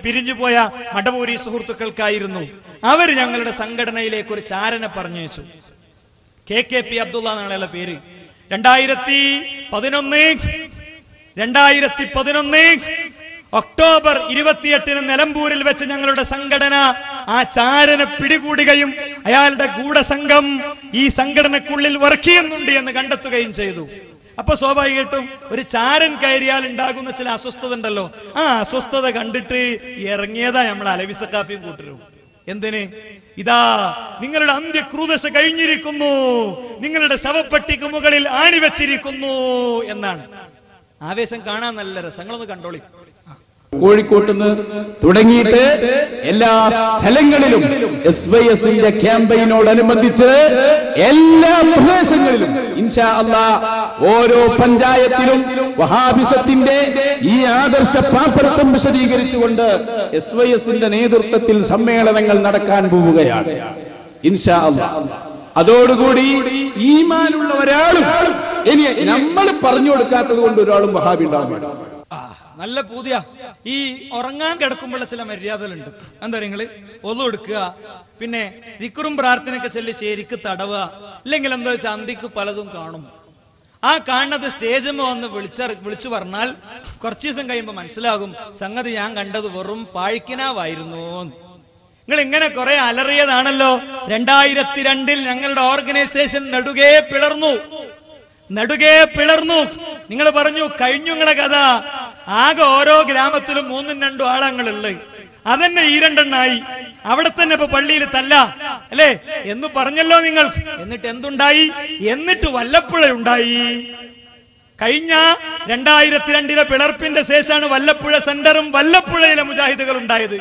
പിരിഞ്ഞുപോയ മടവൂരി സുഹൃത്തുക്കൾക്കായിരുന്നു അവർ ഞങ്ങളുടെ സംഘടനയിലേക്ക് ഒരു ചാരനെ പറഞ്ഞയച്ചു കെ കെ പി അബ്ദുള്ള എന്നാണ് പേര് രണ്ടായിരത്തി പതിനൊന്ന് രണ്ടായിരത്തി പതിനൊന്ന് ഒക്ടോബർ ഇരുപത്തിയെട്ടിന് നിലമ്പൂരിൽ വെച്ച് ഞങ്ങളുടെ സംഘടന ആ ചാരനെ പിടികൂടുകയും അയാളുടെ ഗൂഢസംഘം ഈ സംഘടനക്കുള്ളിൽ വർക്ക് ചെയ്യുന്നുണ്ട് എന്ന് കണ്ടെത്തുകയും ചെയ്തു അപ്പൊ സ്വാഭാവികമായിട്ടും ഒരു ചാരൻ കയറിയാൽ ഉണ്ടാകുന്ന ചില അസ്വസ്ഥത ഉണ്ടല്ലോ ആ അസ്വസ്ഥത കണ്ടിട്ട് ഇറങ്ങിയതാ നമ്മൾ അലവിസക്കാഫിയും കൂട്ടരും എന്തിന് ഇതാ നിങ്ങളുടെ അന്ത്യക്രൂദശ കഴിഞ്ഞിരിക്കുന്നു നിങ്ങളുടെ ശവപ്പെട്ടിക്ക് മുകളിൽ ആണിവെച്ചിരിക്കുന്നു എന്നാണ് ആവേശം കാണാൻ നല്ല രസങ്ങളൊന്ന് കണ്ടോളി കോഴിക്കോട്ടുനിന്ന് തുടങ്ങിയിട്ട് എല്ലാ സ്ഥലങ്ങളിലും എസ് വൈ എസിന്റെ ക്യാമ്പയിനോടനുബന്ധിച്ച് എല്ലാ പ്രദേശങ്ങളിലും ഇൻഷാ അള്ളാ ഓരോ പഞ്ചായത്തിലും വഹാബിസത്തിന്റെ ഈ ആദർശ പാപ്പരത്വം വിശദീകരിച്ചുകൊണ്ട് എസ് വൈ എസിന്റെ നേതൃത്വത്തിൽ സമ്മേളനങ്ങൾ നടക്കാൻ പോവുകയാണ് ഇൻഷാ അള്ളാ അതോടുകൂടി ഈമാനുള്ള ഒരാളും ഇനി നമ്മൾ പറഞ്ഞു കൊടുക്കാത്തത് കൊണ്ട് ഒരാളും വഹാബി ഉണ്ടാവില്ല ആ, നല്ല പൂതിയ ഈ ഉറങ്ങാൻ കിടക്കുമ്പോഴുള്ള ചില മര്യാദകളുണ്ട് എന്താ നിങ്ങള് ഒന്നു എടുക്കുക പിന്നെ ദിക്കറും പ്രാർത്ഥനയൊക്കെ ചൊല്ലി ശരിക്ക് തടവുക ഇല്ലെങ്കിൽ എന്താ വെച്ചാൽ അന്തിക്ക് പലതും കാണും ആ കാണുന്നത് സ്റ്റേജിൽ വന്ന് വിളിച്ച വിളിച്ചു പറഞ്ഞാൽ കുറച്ചു ദിവസം കഴിയുമ്പോൾ മനസ്സിലാകും സംഗതി ഞാൻ കണ്ടത് വെറും പാഴിക്കിനാവായിരുന്നു നിങ്ങൾ ഇങ്ങനെ കുറെ അലറിയതാണല്ലോ രണ്ടായിരത്തി രണ്ടിൽ ഞങ്ങളുടെ ഓർഗനൈസേഷൻ നെടുകെ പിളർന്നു നെടുകെ പിളർന്നു നിങ്ങൾ പറഞ്ഞു കഴിഞ്ഞുങ്ങളെ കഥ ആകെ ഓരോ ഗ്രാമത്തിലും മൂന്നും രണ്ടും ആളങ്ങളുള്ളത് അതന്നെ ഈ രണ്ടെണ്ണായി അവിടെ തന്നെ ഇപ്പൊ പള്ളിയിൽ തല്ല അല്ലേ എന്ന് പറഞ്ഞല്ലോ നിങ്ങൾ എന്നിട്ട് എന്തുണ്ടായി എന്നിട്ട് വല്ലപ്പുഴ ഉണ്ടായി കഴിഞ്ഞ രണ്ടായിരത്തി രണ്ടിലെ പിളർപ്പിന്റെ ശേഷമാണ് വല്ലപ്പുഴ സെന്ററും വല്ലപ്പുഴയിലെ മുജാഹിദുകൾ ഉണ്ടായത്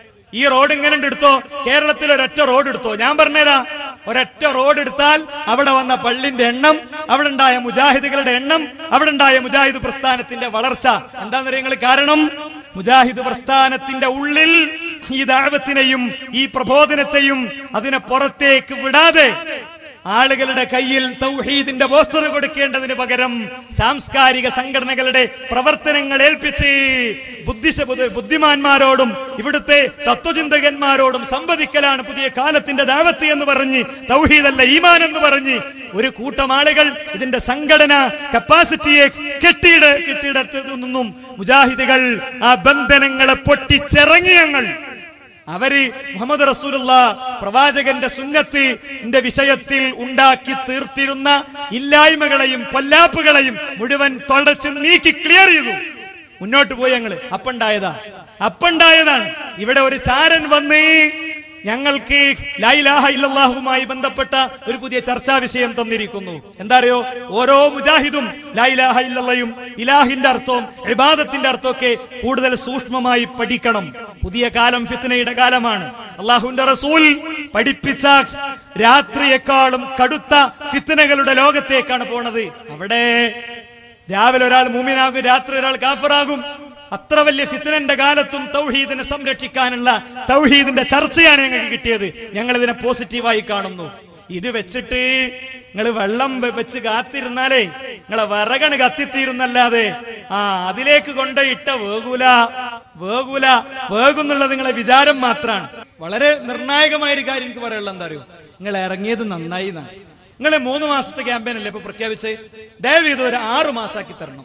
ഈ റോഡ് ഇങ്ങനെ എടുത്തോ കേരളത്തിൽ ഒരൊറ്റ റോഡ് എടുത്തോ ഞാൻ പറഞ്ഞുതരാ ഒരൊറ്റ റോഡ് എടുത്താൽ അവിടെ വന്ന പള്ളിന്റെ എണ്ണം അവിടെ ഉണ്ടായ മുജാഹിദുകളുടെ എണ്ണം അവിടെ ഉണ്ടായ മുജാഹിദ് പ്രസ്ഥാനത്തിന്റെ വളർച്ച എന്താണെന്ന് നിങ്ങൾ കാരണം മുജാഹിദ് പ്രസ്ഥാനത്തിന്റെ ഉള്ളിൽ ഈ ദാവത്തിനെയും ഈ പ്രബോധനത്തെയും അതിനെ പുറത്തേക്ക് വിടാതെ ആളുകളുടെ കയ്യിൽ തൗഹീദിന്റെ പോസ്റ്റർ കൊടുക്കേണ്ടതിന് പകരം സാംസ്കാരിക സംഘടനകളുടെ പ്രവർത്തനങ്ങൾ ഏൽപ്പിച്ച് ബുദ്ധിശ ബുദ്ധ- ബുദ്ധിമാന്മാരോടും ഇവിടുത്തെ തത്വചിന്തകന്മാരോടും സംവദിക്കലാണ് പുതിയ കാലത്തിന്റെ ദാവത്ത് എന്ന് പറഞ്ഞ് തൗഹീദല്ല ഈമാൻ എന്ന് പറഞ്ഞ് ഒരു കൂട്ടം ആളുകൾ ഇതിന്റെ സംഘടന കപ്പാസിറ്റിയെ കെട്ടിയിട കെട്ടിയിടത്തു നിന്നും മുജാഹിദുകൾ ആ ബന്ധനങ്ങളെ പൊട്ടിച്ചിറങ്ങി ഞങ്ങൾ അവര് മുഹമ്മദ് റസൂലുള്ള പ്രവാചകന്റെ സുന്നത്തിന്റെ വിഷയത്തിൽ ഉണ്ടാക്കി തീർത്തിരുന്ന ഇല്ലായ്മകളെയും പൊല്ലാപ്പുകളെയും മുഴുവൻ തുടച്ച് നീക്കി ക്ലിയർ ചെയ്തു മുന്നോട്ട് പോയി ഞങ്ങള് അപ്പുണ്ടായതാ അപ്പുണ്ടായതാണ് ഇവിടെ ഒരു ചാരൻ വന്ന് ഞങ്ങൾക്ക് ലൈലാഹ ഇല്ലല്ലാഹുമായി ബന്ധപ്പെട്ട ഒരു പുതിയ ചർച്ചാ വിഷയം തന്നിരിക്കുന്നു എന്താ അറിയോ ഓരോ മുജാഹിദും ലൈലാഹ ഇല്ലല്ലയും ഇലാഹിന്റെ അർത്ഥവും ഇബാദത്തിന്റെ അർത്ഥമൊക്കെ കൂടുതൽ സൂക്ഷ്മമായി പഠിക്കണം പുതിയ കാലം ഫിത്നയുടെ കാലമാണ് അള്ളാഹുവിന്റെ റസൂൽ പഠിപ്പിച്ച രാത്രിയെക്കാളും കടുത്ത ഫിത്നകളുടെ ലോകത്തേക്കാണ് പോണത് അവിടെ രാവിലെ ഒരാൾ മൂമിനാകും രാത്രി ഒരാൾ കാഫറാകും അത്ര വലിയ ഫിത്തനന്റെ കാലത്തും തൗഹീദിനെ സംരക്ഷിക്കാനുള്ള തൗഹീദിന്റെ ചർച്ചയാണ് ഞങ്ങൾക്ക് കിട്ടിയത് ഞങ്ങൾ ഇതിനെ പോസിറ്റീവായി കാണുന്നു ഇത് വെച്ചിട്ട് നിങ്ങൾ വെള്ളം വെ- വെച്ച് കാത്തിരുന്നാലേ നിങ്ങളെ വിറകണ് കത്തിത്തീരുന്നല്ലാതെ ആ അതിലേക്ക് കൊണ്ടുപോയിട്ട വേകൂല വേകൂല വേകുന്നുള്ളത് നിങ്ങളെ വിചാരം മാത്രമാണ് വളരെ നിർണായകമായ ഒരു കാര്യം എനിക്ക് പറയാനുള്ളത് എന്താ അറിയോ നിങ്ങൾ ഇറങ്ങിയത് നന്നായി എന്നാണ് നിങ്ങൾ മൂന്ന് മാസത്തെ ക്യാമ്പയിൻ അല്ലേ ഇപ്പൊ പ്രഖ്യാപിച്ച് ദയവ് ചെയ്ത് ഒരു ആറു മാസാക്കി തരണം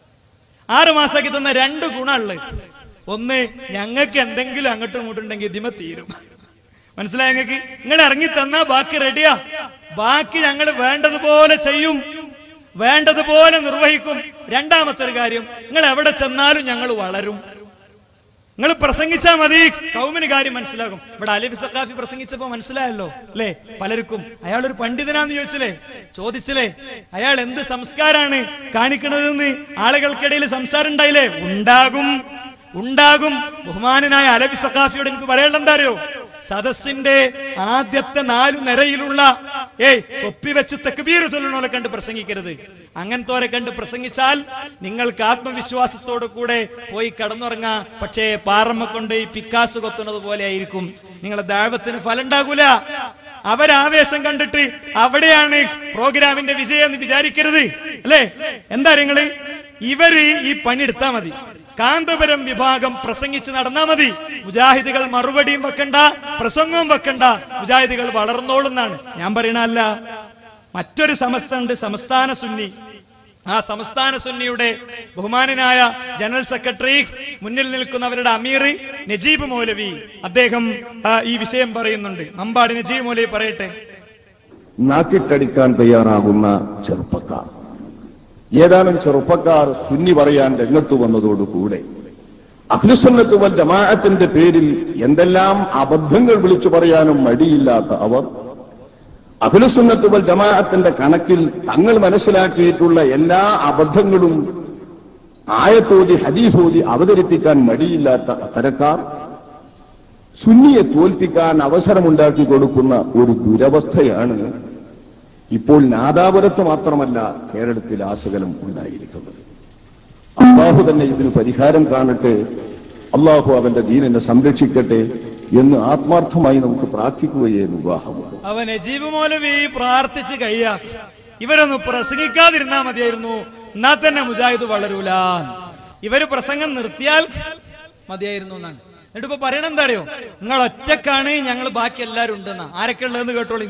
ആറ് മാസാക്കി തന്ന രണ്ട് ഗുണമുള്ളത് ഒന്ന് ഞങ്ങൾക്ക് എന്തെങ്കിലും അങ്ങോട്ടും ഇങ്ങോട്ടും ഉണ്ടെങ്കിൽ ഇതിമ തീരും മനസ്സിലായ ഞങ്ങൾക്ക് നിങ്ങൾ ഇറങ്ങി തന്നാ ബാക്കി റെഡിയാ ബാക്കി ഞങ്ങൾ വേണ്ടതുപോലെ ചെയ്യും വേണ്ടതുപോലെ നിർവഹിക്കും രണ്ടാമത്തെ ഒരു കാര്യം നിങ്ങൾ എവിടെ ചെന്നാലും ഞങ്ങൾ വളരും നിങ്ങൾ പ്രസംഗിച്ചാൽ മതി കൗമിന് കാര്യം മനസ്സിലാകും ഇവിടെ അലിബ് സക്കാഫി പ്രസംഗിച്ചപ്പോ മനസ്സിലായല്ലോ അല്ലേ പലർക്കും അയാൾ ഒരു പണ്ഡിതനാന്ന് ചോദിച്ചില്ലേ ചോദിച്ചില്ലേ അയാൾ എന്ത് സംസ്കാരാണ് കാണിക്കണതെന്ന് ആളുകൾക്കിടയിൽ സംസാരം ഉണ്ടായില്ലേ ഉണ്ടാകും ഉണ്ടാകും ബഹുമാനനായ അലബി സക്കാഫിയോട് എനിക്ക് പറയാനുള്ള എന്താ അറിയോ സദസ്സിന്റെ ആദ്യത്തെ നാലു നിരയിലുള്ള ഏയ് തൊപ്പി വെച്ച് തെക്കുബീർ ചൊല്ലണോലെ കണ്ട് പ്രസംഗിക്കരുത് അങ്ങനത്തോരെ കണ്ട് പ്രസംഗിച്ചാൽ നിങ്ങൾക്ക് ആത്മവിശ്വാസത്തോടു കൂടെ പോയി കടന്നുറങ്ങാം പക്ഷേ പാറമ്മ കൊണ്ട് ഈ പിക്കാസ് കൊത്തുന്നത് പോലെ ആയിരിക്കും നിങ്ങളെ ദാവത്തിന് ഫലം ഉണ്ടാകൂല അവരാവേശം കണ്ടിട്ട് അവിടെയാണ് പ്രോഗ്രാമിന്റെ വിജയം എന്ന് വിചാരിക്കരുത് അല്ലേ എന്താ നിങ്ങള് ഇവര് ഈ പണിയെടുത്താ മതി കാന്തപുരം വിഭാഗം പ്രസംഗിച്ച് നടന്നാ മതി മുജാഹിദുകൾ മറുപടിയും വെക്കണ്ട പ്രസംഗവും വെക്കണ്ട മുജാഹിദുകൾ വളർന്നോളുന്നാണ് ഞാൻ പറയണല്ല മറ്റൊരു സമസ്ത ഉണ്ട് സംസ്ഥാന സുന്നി ആ സംസ്ഥാന സുന്നിയുടെ ബഹുമാനനായ ജനറൽ സെക്രട്ടറി മുന്നിൽ നിൽക്കുന്നവരുടെ അമീർ നജീബ് മൗലവി അദ്ദേഹം ആ, ഈ വിഷയം പറയുന്നുണ്ട് നമ്പാടി നജീബ് മൗലവി പറയട്ടെ നാക്കിട്ടടിക്കാൻ തയ്യാറാകുന്ന ചെറുപ്പക്കാർ ഏതാനും ചെറുപ്പക്കാർ സുന്നി പറയാൻ രംഗത്ത് വന്നതോടുകൂടെ അഖിലുസുന്നത്ത് വൽ ജമാഅത്തിന്റെ പേരിൽ എന്തെല്ലാം അബദ്ധങ്ങൾ വിളിച്ചു പറയാനും മടിയില്ലാത്ത അവർ അഖിലുസുന്നത്ത് വൽ ജമാഅത്തിന്റെ കണക്കിൽ തങ്ങൾ മനസ്സിലാക്കിയിട്ടുള്ള എല്ലാ അബദ്ധങ്ങളും ആയത്തോതി ഹദീസോതി അവതരിപ്പിക്കാൻ മടിയില്ലാത്ത അത്തരക്കാർ സുന്നിയെ തോൽപ്പിക്കാൻ അവസരമുണ്ടാക്കി കൊടുക്കുന്ന ഒരു ദുരവസ്ഥയാണ് ഇപ്പോൾ നാദാപുരത്ത് മാത്രമല്ല കേരളത്തിൽ ആശകലം ഉണ്ടായിരിക്കുന്നത് അള്ളാഹു തന്നെ ഇതിന് പരിഹാരം കാണട്ടെ അള്ളാഹു അവന്റെ ദീനിനെ സംരക്ഷിക്കട്ടെ എന്ന് ആത്മാർത്ഥമായി നമുക്ക് പ്രാർത്ഥിക്കുകയേ വിവാഹമുള്ളൂ അവൻ നജീബ് മൗലവി പ്രാർത്ഥിച്ച് കഴിയാ ഇവരൊന്ന് പ്രസംഗിക്കാതിരുന്നാ മതിയായിരുന്നു എന്നാ തന്നെ മുജാഹിദ് വളരൂല ഇവര് പ്രസംഗം നിർത്തിയാൽ മതിയായിരുന്നു എന്നാണ് എന്നിട്ട് ഇപ്പൊ പറയണ എന്താ അറിയോ നിങ്ങൾ ഒറ്റക്കാണ് ഞങ്ങൾ ബാക്കി എല്ലാവരും ഉണ്ടെന്നാ ആരൊക്കെ ഉള്ളതെന്ന് കേട്ടോളി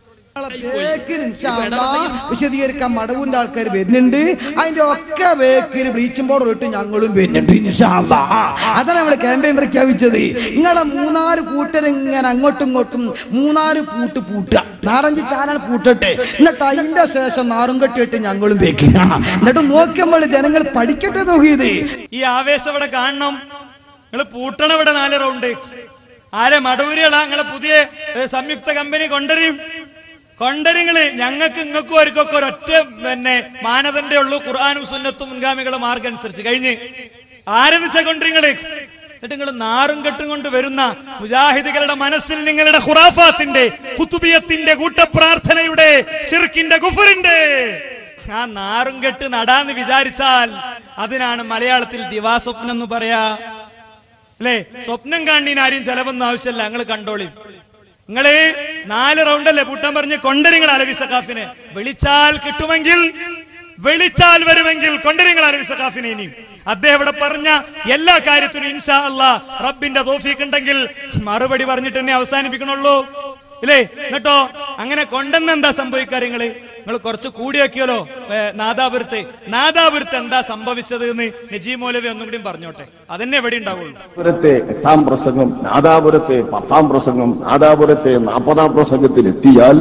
ബേക്കിൽ ഇൻഷാ അല്ലാ വിശദീകരിക്കാൻ മടവൂന്റെ ആൾക്കാർ വരുന്നുണ്ട് അതിന്റെ ഒക്കെ ബേക്കിൽ ബ്ലീച്ചിങ് പൗഡർ ഇട്ട് ഞങ്ങളും വരുന്നുണ്ട് ഇൻഷാ അല്ലാ. അതാണ് നമ്മള് ക്യാമ്പയിൻ പ്രഖ്യാപിച്ചത് നിങ്ങളെ മൂന്നാല് കൂട്ടരിങ്ങനെ അങ്ങോട്ടും ഇങ്ങോട്ടും മൂന്നാല് പൂട്ട് പൂട്ടുക നാരഞ്ച് ചാനൽ പൂട്ടട്ടെ എന്നിട്ട് അതിന്റെ ശേഷം നാറും കെട്ടിയിട്ട് ഞങ്ങളും ബേക്കില്ല എന്നിട്ട് നോക്കുമ്പോൾ ജനങ്ങൾ പഠിക്കട്ടെ നോക്കിയത് ഈ ആവേശം ഇവിടെ കാണണം നിങ്ങൾ പൂട്ടണ ഇവിടെ നാല് റൗണ്ട് ആരെ മടവൂരികളാ നിങ്ങളെ പുതിയ ഏ, സംയുക്ത കമ്പനി കൊണ്ടുവരും കൊണ്ടരിങ്ങള് ഞങ്ങൾക്ക് ഇങ്ങൾക്കും അവർക്കൊക്കെ ഒരൊറ്റ പിന്നെ മാനദണ്ഡേ ഉള്ളൂ ഖുർആാനും സുന്നത്തും മുൻഗാമികളുടെ മാർഗം അനുസരിച്ച് കഴിഞ്ഞ് ആരംഭിച്ച കൊണ്ടരിങ്ങള് എന്നിട്ട് നിങ്ങൾ നാറും കെട്ടും കൊണ്ട് വരുന്ന മുജാഹിദുകളുടെ മനസ്സിൽ നിങ്ങളുടെ ഖുറാഫാത്തിന്റെ കുത്തുബിയത്തിന്റെ കൂട്ടപ്രാർത്ഥനയുടെ ഷിർക്കിന്റെ കുഫറിന്റെ ആ നാറും കെട്ട് നടാന്ന് വിചാരിച്ചാൽ അതിനാണ് മലയാളത്തിൽ ദിവാസ്വപ്നം എന്ന് പറയാ അല്ലേ സ്വപ്നം കാണീന് ആരും ചെലവൊന്നും ആവശ്യമില്ല നിങ്ങൾ കണ്ടോളി നിങ്ങള് നാല് റൗണ്ടല്ലേ പൂട്ടാൻ പറഞ്ഞ് കൊണ്ടരിങ്ങൾ അലവി സഖാഫിനെ വിളിച്ചാൽ കിട്ടുമെങ്കിൽ വിളിച്ചാൽ വരുമെങ്കിൽ കൊണ്ടരിങ്ങൾ അലവി സഖാഫിനെ ഇനി അദ്ദേഹം ഇവിടെ പറഞ്ഞ എല്ലാ കാര്യത്തിനും ഇൻഷാ അല്ലാ റബ്ബിന്റെ തോഫീക്ക് ഉണ്ടെങ്കിൽ മറുപടി പറഞ്ഞിട്ട് തന്നെ അവസാനിപ്പിക്കണുള്ളൂ ഇല്ലേ എന്നിട്ടോ അങ്ങനെ കൊണ്ടെന്ന് എന്താ സംഭവിക്കാര്യങ്ങള് നിങ്ങൾ കുറച്ച് കൂടിയാക്കിയല്ലോ ഏ, നാദാപുരത്ത് നാദാപുരത്ത് എന്താ സംഭവിച്ചത് എന്ന് നജീം മൗലവി ഒന്നും കൂടി പറഞ്ഞോട്ടെ അതന്നെ എവിടെ ഉണ്ടാവുള്ളൂ നാദാപുരത്തെ എട്ടാം പ്രസംഗം നാദാപുരത്തെ പത്താം പ്രസംഗം നാദാപുരത്തെ നാൽപ്പതാം പ്രസംഗത്തിൽ എത്തിയാൽ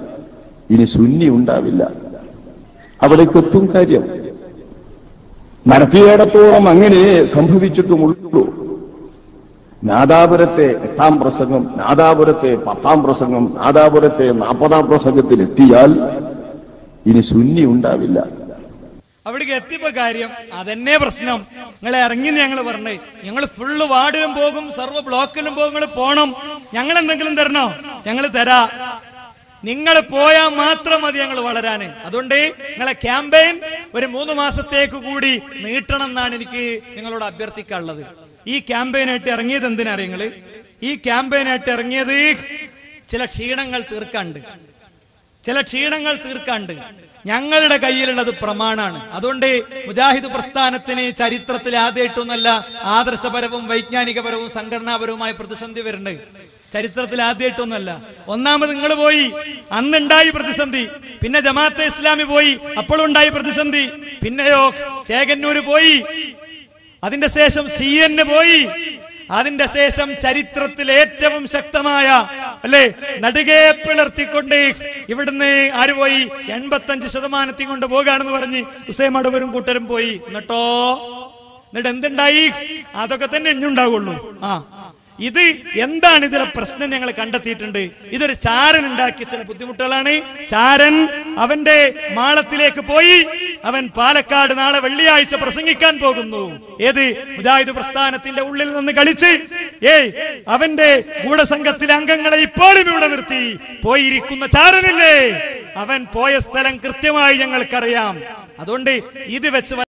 ഇനി സുന്നി ഉണ്ടാവില്ല അവിടേക്ക് എത്തും കാര്യം നടത്തിയിടത്തോളം അങ്ങനെ സംഭവിച്ചിട്ടുമുള്ളൂ നാദാപുരത്തെ എട്ടാം പ്രസംഗം നാദാപുരത്തെ പത്താം പ്രസംഗം നാദാപുരത്തെ നാൽപ്പതാം പ്രസംഗത്തിൽ എത്തിയാൽ ഇനി സുന്നി ഉണ്ടാവില്ല അവിടേക്ക് എത്തിയപ്പോ കാര്യം അതന്നെ പ്രശ്നം നിങ്ങൾ ഇറങ്ങി ഞങ്ങൾ പറഞ്ഞേ ഞങ്ങൾ ഫുള്ള് വാർഡിലും പോകും സർവ്വ ബ്ലോക്കിലും പോകും നിങ്ങൾ പോണം ഞങ്ങൾ എന്തെങ്കിലും തരണോ ഞങ്ങൾ തരാ നിങ്ങൾ പോയാൽ മാത്രം മതി ഞങ്ങൾ വളരാന് അതുകൊണ്ട് നിങ്ങളെ ക്യാമ്പയിൻ ഒരു മൂന്ന് മാസത്തേക്ക് കൂടി നീട്ടണം എന്നാണ് എനിക്ക് നിങ്ങളോട് അഭ്യർത്ഥിക്കാനുള്ളത് ഈ ക്യാമ്പയിനായിട്ട് ഇറങ്ങിയത് എന്തിനാ നിങ്ങള് ഈ ക്യാമ്പയിനായിട്ട് ഇറങ്ങിയത് ചില ക്ഷീണങ്ങൾ തീർക്കാണ്ട് ചില ക്ഷീണങ്ങൾ തീർക്കാണ്ട് ഞങ്ങളുടെ കയ്യിലുള്ളത് പ്രമാണാണ് അതുകൊണ്ട് മുജാഹിദ് പ്രസ്ഥാനത്തിന് ചരിത്രത്തിൽ ആദ്യമായിട്ടൊന്നല്ല ആദർശപരവും വൈജ്ഞാനികപരവും സംഘടനാപരവുമായ പ്രതിസന്ധി വരുന്നുണ്ട് ചരിത്രത്തിൽ ആദ്യമായിട്ടൊന്നല്ല ഒന്നാമത് നിങ്ങൾ പോയി അന്നുണ്ടായി പ്രതിസന്ധി പിന്നെ ജമാഅത്തെ ഇസ്ലാമി പോയി അപ്പോഴുണ്ടായി പ്രതിസന്ധി പിന്നെയോ ചേകന്നൂര് പോയി അതിന്റെ ശേഷം സി എൻ പോയി അതിന്റെ ശേഷം ചരിത്രത്തിൽ ഏറ്റവും ശക്തമായ അല്ലേ നടുകെ പിളർത്തിക്കൊണ്ട് ഇവിടുന്ന് ആര് പോയി എൺപത്തഞ്ച് ശതമാനത്തിൽ കൊണ്ട് പോകാണെന്ന് പറഞ്ഞ് ഹുസൈൻ അടവരും കൂട്ടരും പോയി എന്നിട്ടോ എന്നിട്ട് എന്തുണ്ടായി അതൊക്കെ തന്നെ ഇഞ്ഞുണ്ടാവുള്ളൂ ആ ഇത് എന്താണ് ഇതിലെ പ്രശ്നം ഞങ്ങൾ കണ്ടെത്തിയിട്ടുണ്ട് ഇതൊരു ചാരൻ ഉണ്ടാക്കിയ ചില ബുദ്ധിമുട്ടുകളാണ് ചാരൻ അവന്റെ മാളത്തിലേക്ക് പോയി അവൻ പാലക്കാട് നാളെ വെള്ളിയാഴ്ച പ്രസംഗിക്കാൻ പോകുന്നു ഏത് മുജാഹിദ് പ്രസ്ഥാനത്തിന്റെ ഉള്ളിൽ നിന്ന് കളിച്ച് ഏയ് അവന്റെ ഗൂഢസംഘത്തിലെ അംഗങ്ങളെ ഇപ്പോഴും ഇവിടെ നിർത്തി പോയിരിക്കുന്ന ചാരനില്ലേ അവൻ പോയ സ്ഥലം കൃത്യമായി ഞങ്ങൾക്കറിയാം അതുകൊണ്ട് ഇത് വെച്ച്